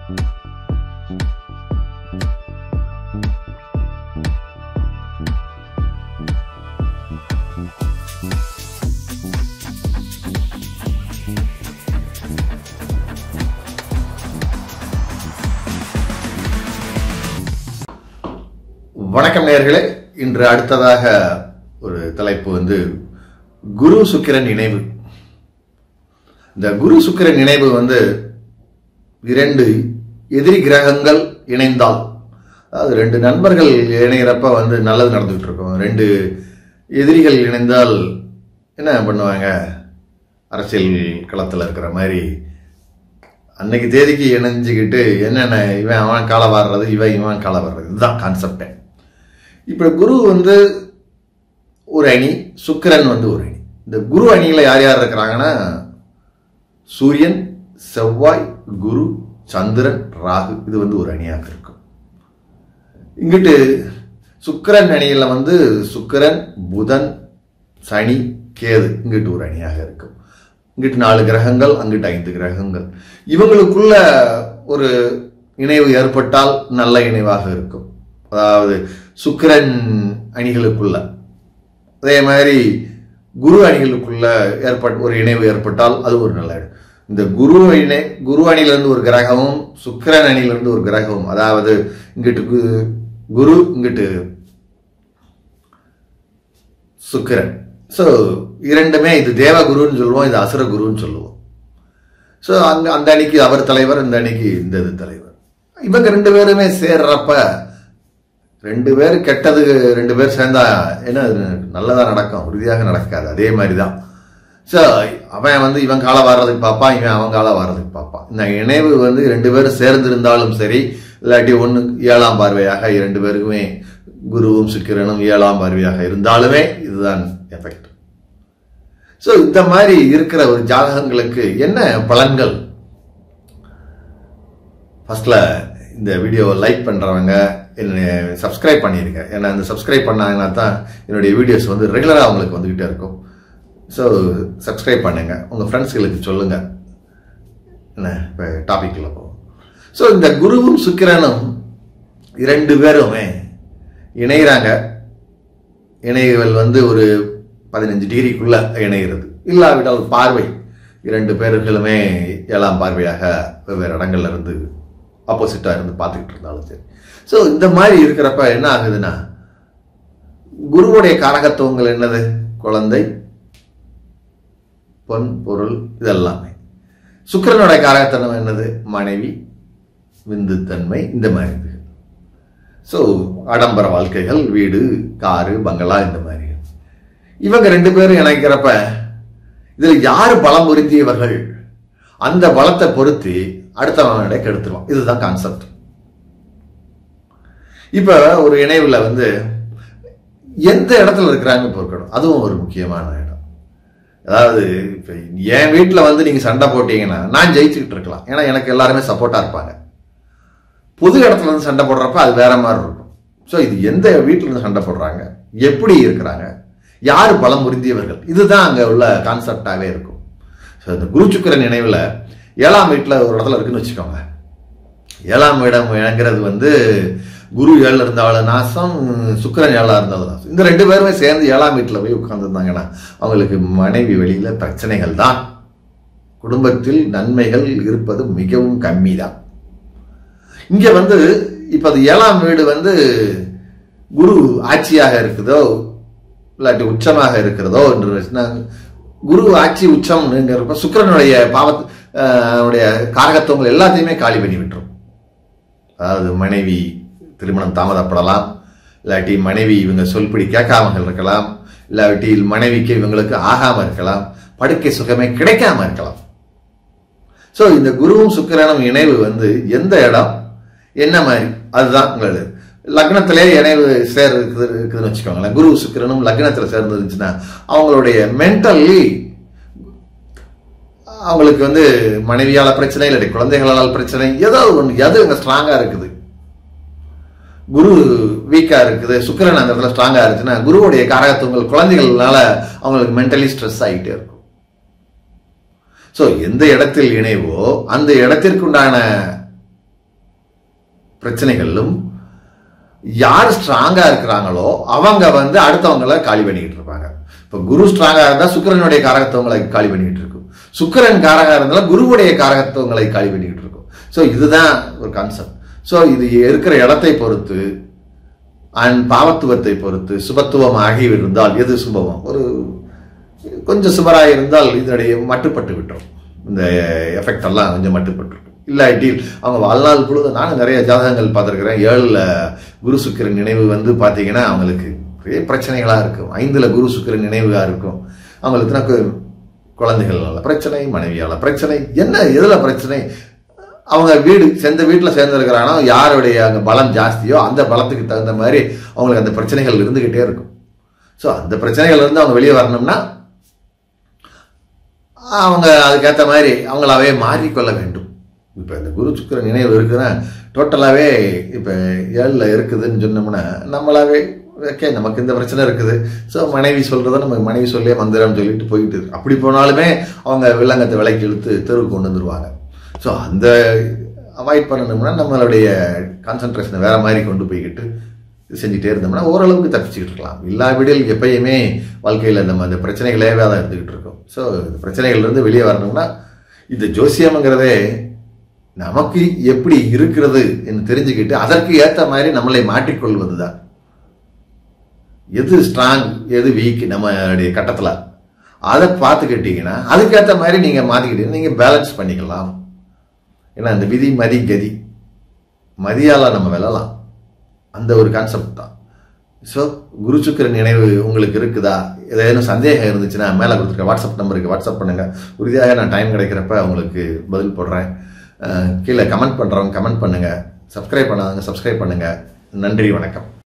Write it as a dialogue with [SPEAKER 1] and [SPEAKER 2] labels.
[SPEAKER 1] வணக்கம் நேயர்களே இன்று அடுத்ததாக ஒரு தலைப்பு வந்து குரு சுக்கிரன் இணைவு இந்த குரு சுக்கிரன் இணைவு வந்து இரண்டு எதிரி கிரகங்கள் இணைந்தால் அதாவது ரெண்டு நண்பர்கள் இணைகிறப்ப வந்து நல்லது நடந்துகிட்டு இருக்கும் ரெண்டு எதிரிகள் இணைந்தால் என்ன பண்ணுவாங்க அரசியல் களத்தில் இருக்கிற மாதிரி அன்னைக்கு தேதிக்கு இணைஞ்சுக்கிட்டு என்னென்ன இவன் அவன் காலை வாடுறது இவன் இவன் காலை வாடுறது இதுதான் கான்செப்டே இப்போ குரு வந்து ஒரு அணி சுக்கிரன் வந்து ஒரு அணி இந்த குரு அணியில் யார் யார் இருக்கிறாங்கன்னா சூரியன் செவ்வாய் குரு சந்திரன் ராகு இது வந்து ஒரு அணியாக இருக்கும் இங்கிட்டு சுக்கிரன் அணியில் வந்து சுக்கிரன் புதன் சனி கேது இங்கிட்டு ஒரு அணியாக இருக்கும் இங்கிட்டு நாலு கிரகங்கள் அங்கிட்டு ஐந்து கிரகங்கள் இவங்களுக்குள்ள ஒரு இணைவு ஏற்பட்டால் நல்ல இணைவாக இருக்கும் அதாவது சுக்கிரன் அணிகளுக்குள்ள அதே மாதிரி குரு அணிகளுக்குள்ள ஏற்பட் ஒரு இணைவு ஏற்பட்டால் அது ஒரு நல்ல இடம் இந்த குரு இணை குரு அணியிலிருந்து ஒரு கிரகமும் சுக்கிரன் அணியிலிருந்து ஒரு கிரகமும் அதாவது இங்கிட்டு கு- குரு இங்கிட்டு சுக்கிரன் ஸோ இரண்டுமே இது தேவகுருன்னு சொல்லுவோம் இது அசுர குருன்னு சொல்லுவோம் ஸோ அங்க அந்த அணிக்கு அவர் தலைவர் இந்த அணிக்கு இந்த இது தலைவர் இவங்க ரெண்டு பேருமே சேர்றப்ப ரெண்டு பேர் கெட்டது ரெண்டு பேர் சேர்ந்தா என்ன அது நல்லதா நடக்கும் உறுதியாக நடக்காது அதே மாதிரி தான் ஸோ அவன் வந்து இவன் காலை வர்றதுக்கு பார்ப்பான் இவன் அவன் காலை வர்றதுக்கு பார்ப்பான் இந்த இணைவு வந்து ரெண்டு பேரும் சேர்ந்திருந்தாலும் சரி இல்லாட்டி ஒன்று ஏழாம் பார்வையாக இரண்டு பேருக்குமே குருவும் சுக்கிரனும் ஏழாம் பார்வையாக இருந்தாலுமே இதுதான் எஃபெக்ட் ஸோ இந்த மாதிரி இருக்கிற ஒரு ஜாதகங்களுக்கு என்ன பலன்கள் ஃபர்ஸ்ட்ல இந்த வீடியோவை லைக் பண்ணுறவங்க என்ன சப்ஸ்கிரைப் பண்ணியிருங்க ஏன்னா அந்த சப்ஸ்கிரைப் பண்ணாங்கன்னா தான் என்னுடைய வீடியோஸ் வந்து ரெகுலராக அவங்களுக்கு வந்துக்கிட்டே இருக்கும் ஸோ சப்ஸ்கிரைப் பண்ணுங்க உங்கள் ஃப்ரெண்ட்ஸ்களுக்கு சொல்லுங்க என்ன இப்போ டாபிக்கில் போவோம் ஸோ இந்த குருவும் சுக்கிரனும் இரண்டு பேருமே இணைகிறாங்க இணைகள் வந்து ஒரு பதினஞ்சு டிகிரிக்குள்ள இணைகிறது இல்லாவிட்டால் பார்வை இரண்டு பேர்களுமே ஏழாம் பார்வையாக வெவ்வேறு இடங்கள்ல இருந்து ஆப்போசிட்டாக இருந்து பார்த்துக்கிட்டு இருந்தாலும் சரி ஸோ இந்த மாதிரி இருக்கிறப்ப என்ன ஆகுதுன்னா குருவுடைய காரகத்துவங்கள் என்னது குழந்தை பொன் பொருள் இதெல்லாமே சுக்கிரனுடைய காரகத்தனம் என்னது மனைவி விந்துத்தன்மை இந்த மாதிரி இது ஸோ ஆடம்பர வாழ்க்கைகள் வீடு காரு பங்களா இந்த மாதிரி இவங்க ரெண்டு பேரும் இணைக்கிறப்ப இதுல யாரு பலம் பொருந்தியவர்கள் அந்த பலத்தை பொருத்தி அடுத்தவனுடைய கெடுத்துருவான் இதுதான் கான்செப்ட் இப்ப ஒரு இணைவுல வந்து எந்த இடத்துல இருக்கிறாங்க பொறுக்கணும் அதுவும் ஒரு முக்கியமான இடம் அதாவது இப்ப என் வீட்டுல வந்து நீங்க சண்டை போட்டீங்கன்னா நான் ஜெயிச்சுக்கிட்டு இருக்கலாம் ஏன்னா எனக்கு எல்லாருமே சப்போர்ட்டா இருப்பாங்க பொது இடத்துல இருந்து சண்டை போடுறப்ப அது வேற மாதிரி இருக்கும் ஸோ இது எந்த வீட்டில் இருந்து சண்டை போடுறாங்க எப்படி இருக்கிறாங்க யார் பலம் புரிந்தியவர்கள் இதுதான் அங்கே உள்ள கான்செப்டாகவே இருக்கும் ஸோ இந்த குரு சுக்கிரன் நினைவில் ஏழாம் வீட்டில் ஒரு இடத்துல இருக்குன்னு வச்சுக்கோங்க ஏழாம் இடம் இணங்கிறது வந்து குரு ஏழில் இருந்தாலும் நாசம் சுக்கிரன் ஏழா இருந்தாலும் நாசம் இந்த ரெண்டு பேருமே சேர்ந்து ஏழாம் வீட்டில் போய் உட்கார்ந்துருந்தாங்கன்னா அவங்களுக்கு மனைவி வெளியில் பிரச்சனைகள் தான் குடும்பத்தில் நன்மைகள் இருப்பது மிகவும் கம்மி தான் இங்க வந்து இப்ப அது ஏழாம் வீடு வந்து குரு ஆட்சியாக இருக்குதோ இல்லாட்டி உச்சமாக இருக்கிறதோ என்று வச்சுன்னா, குரு ஆட்சி உச்சம்ங்கிறப்ப சுக்கிரனுடைய பாவத் அஹ், அவனுடைய காரகத்துவங்கள் எல்லாத்தையுமே காலி பண்ணி விட்டுரும் அதாவது மனைவி திருமணம் தாமதப்படலாம் இல்லாட்டி மனைவி இவங்க சொல்படி கேட்காம இருக்கலாம் இல்லாட்டி மனைவிக்கு இவங்களுக்கு ஆகாம இருக்கலாம் படுக்கை சுகமே கிடைக்காம இருக்கலாம் ஸோ இந்த குருவும் சுக்கிரனும் இணைவு வந்து எந்த இடம் என்ன மாதிரி அதுதான் உங்களுக்கு லக்னத்திலே இணைவு சேர் இருக்குது இருக்குதுன்னு வச்சுக்கோங்களேன் குரு சுக்கிரனும் லக்னத்தில் சேர்ந்து இருந்துச்சுன்னா அவங்களுடைய மென்டல்லி அவங்களுக்கு வந்து மனைவியால பிரச்சனை இல்லாட்டி குழந்தைகளால் பிரச்சனை ஏதோ ஒன்று எது அங்கே ஸ்ட்ராங்காக இருக்குது குரு வீக்கா இருக்குது சுக்கிரன் அந்த இடத்துல ஸ்ட்ராங்கா இருந்துச்சுன்னா குருவுடைய காரகத்துவங்கள் குழந்தைகள்னால அவங்களுக்கு மென்டலி ஸ்ட்ரெஸ் ஆகிட்டே இருக்கும் ஸோ எந்த இடத்தில் இணைவோ அந்த இடத்திற்குண்டான பிரச்சனைகளிலும் யார் ஸ்ட்ராங்கா இருக்கிறாங்களோ அவங்க வந்து அடுத்தவங்கள காலி பண்ணிக்கிட்டு இருப்பாங்க இப்போ குரு ஸ்ட்ராங்கா இருந்தா சுக்கிரனுடைய காரகத்துவங்களை காலி பண்ணிக்கிட்டு இருக்கும் சுக்கிரன் காரகா இருந்தாலும் குருவுடைய காரகத்துவங்களை காலி பண்ணிக்கிட்டு இருக்கும் ஸோ இதுதான் ஒரு கான்செப்ட் ஸோ இது இருக்கிற இடத்தை பொறுத்து அண்ட் பாவத்துவத்தை பொறுத்து சுபத்துவம் ஆகி இருந்தால் எது சுபவம் ஒரு கொஞ்சம் சுபராக இருந்தால் இதனுடைய மட்டுப்பட்டு விட்டுரும் இந்த எஃபெக்ட் எல்லாம் கொஞ்சம் மட்டுப்பட்டு இல்லாட்டி அவங்க வாழ்நாள் பொழுது நானும் நிறைய ஜாதகங்கள் பார்த்துருக்கிறேன் ஏழில் குரு சுக்கிரன் நினைவு வந்து பார்த்தீங்கன்னா அவங்களுக்கு பெரிய பிரச்சனைகளாக இருக்கும் ஐந்தில் குரு சுக்கிரன் நினைவாக இருக்கும் அவங்களுக்கு எனக்கு குழந்தைகளால் பிரச்சனை மனைவியால் பிரச்சனை என்ன எதில் பிரச்சனை அவங்க வீடு சேர்ந்த வீட்டில் சேர்ந்துருக்கிறானோ யாருடைய அங்கே பலம் ஜாஸ்தியோ அந்த பலத்துக்கு தகுந்த மாதிரி அவங்களுக்கு அந்த பிரச்சனைகள் இருந்துக்கிட்டே இருக்கும் ஸோ அந்த பிரச்சனைகள் இருந்து அவங்க வெளியே வரணும்னா அவங்க அதுக்கேற்ற மாதிரி அவங்களாவே மாறிக்கொள்ள வேண்டும் இப்போ இந்த குரு சுக்கிர நினைவு இருக்குன்னா டோட்டலாகவே இப்போ ஏழில் இருக்குதுன்னு சொன்னோம்னா நம்மளாவே ஓகே நமக்கு இந்த பிரச்சனை இருக்குது ஸோ மனைவி சொல்கிறத நம்ம மனைவி சொல்லியே மந்திரம்னு சொல்லிட்டு போயிட்டு இருக்கு. அப்படி போனாலுமே அவங்க வில்லங்கத்தை விலைக்கு இழுத்து தெருவுக்கு கொண்டு வந்துருவாங்க ஸோ அந்த அவாய்ட் பண்ணணும்னா நம்மளுடைய கான்சன்ட்ரேஷனை வேற மாதிரி கொண்டு போய்கிட்டு செஞ்சுட்டே இருந்தோம்னா ஓரளவுக்கு தப்பிச்சுக்கிட்டு இருக்கலாம் இல்லாவிடில் எப்பயுமே வாழ்க்கையில் நம்ம அந்த பிரச்சனைகளே தான் இருந்துகிட்டு இருக்கோம் ஸோ இந்த பிரச்சனைகள்லேருந்து வெளியே வரணும்னா இந்த ஜோசியம்ங்கிறதே நமக்கு எப்படி இருக்கிறது என்று தெரிஞ்சுக்கிட்டு அதற்கு ஏற்ற மாதிரி நம்மளை மாற்றிக்கொள்வது தான் எது ஸ்ட்ராங் எது வீக் நம்மளுடைய கட்டத்தில் அதை பார்த்துக்கிட்டீங்கன்னா அதுக்கேற்ற மாதிரி நீங்கள் மாற்றிக்கிட்டீங்கன்னா நீங்கள் பேலன்ஸ் பண்ணிக்கலாம் ஏன்னா இந்த விதி மதி கதி மதியால் நம்ம வெல்லலாம் அந்த ஒரு கான்செப்ட் தான் ஸோ குரு சுக்கிர நினைவு உங்களுக்கு இருக்குதா ஏதேனும் சந்தேகம் இருந்துச்சுன்னா மேலே கொடுத்துருக்க வாட்ஸ்அப் நம்பருக்கு வாட்ஸ்அப் பண்ணுங்கள் உறுதியாக நான் டைம் கிடைக்கிறப்ப உங்களுக்கு பதில் போடுறேன் அஹ் கீழே கமெண்ட் பண்ணுறவங்க கமெண்ட் பண்ணுங்கள் சப்ஸ்கிரைப் பண்ணாதவங்க சப்ஸ்கிரைப் பண்ணுங்கள் நன்றி வணக்கம்